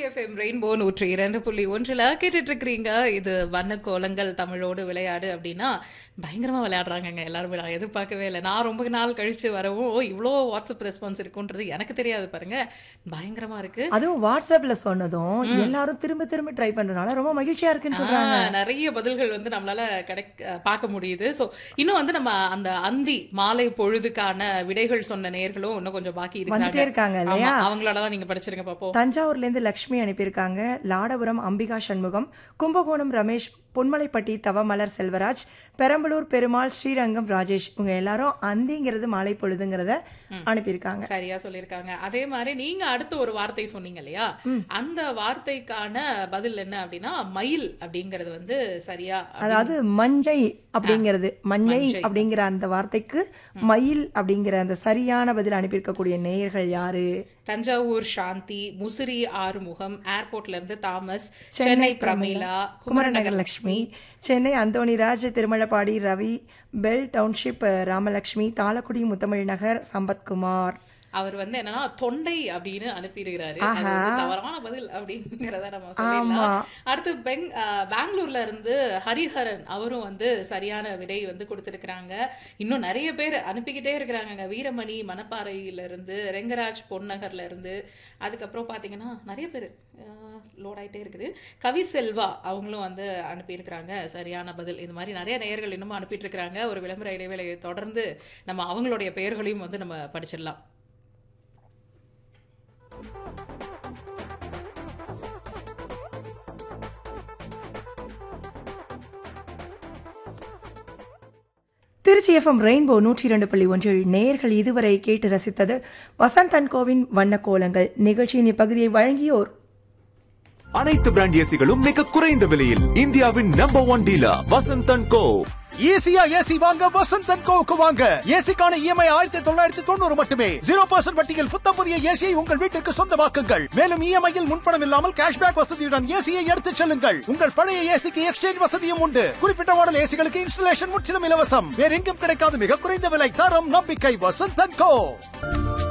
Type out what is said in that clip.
FM rainbow நூற்றி இரண்டு புள்ளி ஒன்றில் கேட்டுட்டு இருக்கிறீங்க இது வண்ண கோலங்கள் தமிழோடு விளையாடு அப்படின்னா பயங்கரமா விளையாடுறாங்கங்க எல்லாரும் நான் எதிர்பார்க்கவே இல்லை நான் ரொம்ப நாள் கழிச்சு வரவும் ஓ, இவ்வளோ வாட்ஸ்அப் ரெஸ்பான்ஸ் இருக்குன்றது எனக்கு தெரியாது பாருங்க பயங்கரமா இருக்கு அதுவும் வாட்ஸ்அப்ல சொன்னதும் எல்லாரும் திரும்ப திரும்ப ட்ரை பண்றதுனால ரொம்ப மகிழ்ச்சியா இருக்குன்னு சொல்றாங்க ஆ, நிறைய பதில்கள் வந்து நம்மளால கிடைக்க பார்க்க முடியுது ஸோ இன்னும் வந்து நம்ம அந்த அந்தி மாலை பொழுதுக்கான விடைகள் சொன்ன நேர்களும் இன்னும் கொஞ்சம் பாக்கி வந்துட்டே இருக்காங்க இல்லையா? ஆமா, அவங்களோட நீங்க படிச்சிருங்க பாப்போம் தஞ்சாவூர்ல இருந்து லக்ஷ்மி அனுப்பியிருக்காங்க லாடபுரம் அம்பிகா சண்முகம் கும்பகோணம் ரமேஷ் பொன்மலைப்பட்டி தவமலர் செல்வராஜ் பெரம்பலூர் பெருமாள் ஸ்ரீரங்கம் ராஜேஷ் இவங்க எல்லாரும் அந்திங்கிறது மாலை பொழுதுங்கிறத அனுப்பியிருக்காங்க சரியா சொல்லியிருக்காங்க அதே மாதிரி நீங்க அடுத்து ஒரு வார்த்தை சொன்னீங்க இல்லையா அந்த வார்த்தைக்கான பதில் என்ன அப்படின்னா மயில் அப்படிங்கிறது வந்து சரியா அதாவது மஞ்சை அப்படிங்கிறது மஞ்சை அப்படிங்கிற அந்த வார்த்தைக்கு மயில் அப்படிங்கிற அந்த சரியான பதில் அனுப்பியிருக்கக்கூடிய நேயர்கள் யாரு தஞ்சாவூர் சாந்தி முசிறி ஆறுமுகம் ஏர்போர்ட்ல இருந்து தாமஸ் சென்னை பிரமிளா குமரநகர் லட்சுமி சென்னை அந்தோணிராஜ் திருமழப்பாடி ரவி பெல் டவுன்ஷிப் ராமலட்சுமி தாளக்குடி முத்தமிழ் நகர் சம்பத்குமார் அவர் வந்து என்னன்னா தொண்டை அப்படின்னு அனுப்பியிருக்கிறாரு அது வந்து தவறான பதில் அப்படிங்கிறத நம்ம சொல்லிடலாம் அடுத்து பெங் அஹ், பெங்களூர்ல இருந்து ஹரிஹரன் அவரும் வந்து சரியான விடை வந்து கொடுத்திருக்கிறாங்க இன்னும் நிறைய பேர் அனுப்பிக்கிட்டே இருக்கிறாங்க வீரமணி மணப்பாறையில இருந்து ரெங்கராஜ் பொன்னகர்ல இருந்து அதுக்கப்புறம் பாத்தீங்கன்னா நிறைய பேர் லோட் ஆயிட்டே இருக்குது கவி செல்வா அவங்களும் வந்து அனுப்பியிருக்கிறாங்க சரியான பதில் இந்த மாதிரி நிறைய நேயர்கள் இன்னமும் அனுப்பிட்டு இருக்கிறாங்க ஒரு விளம்பர இடைவேளையை தொடர்ந்து நம்ம அவங்களுடைய பெயர்களையும் வந்து நம்ம படிச்சிடலாம் திருச்சி எஃப்எம் ரெயின்போ நூற்றி இரண்டு புள்ளி ஒன்றில் நேயர்கள் இதுவரை கேட்டு ரசித்தது வசந்த் அண்ட் கோவின் வண்ண கோலங்கள் நிகழ்ச்சியின் இப்பகுதியை வழங்கியோர் அனைத்து பிராண்ட் ஏசிகளும் மிக குறைந்த விலையில் இந்தியாவின் number one dealer Vasanth and co ஈஸியா ஏசி வாங்க வசந்த் அண்ட் கோவுக்கு வாங்க ஏசிக்கான இஎம்ஐ ஆயிரத்தி தொள்ளாயிரத்தி தொண்ணூறு மட்டுமே ஜீரோ பர்சன்ட் வட்டியில் புத்தம் புதிய ஏசியை உங்கள் வீட்டிற்கு சொந்தமாக்குங்கள் மேலும் இஎம்ஐயில் முன்பணம் இல்லாமல் கேஷ்பேக் வசதியுடன் ஏசியை எடுத்துச் செல்லுங்கள் உங்கள் பழைய ஏசிக்கு எக்ஸ்சேஞ்ச் வசதியும் உண்டு குறிப்பிட்ட மாடல் ஏசிகளுக்கு இன்ஸ்டலேஷன் முற்றிலும் இலவசம் வேற எங்கும் கிடைக்காத மிக குறைந்த விலை தரம் நம்பிக்கை வசந்த் அண்ட் கோ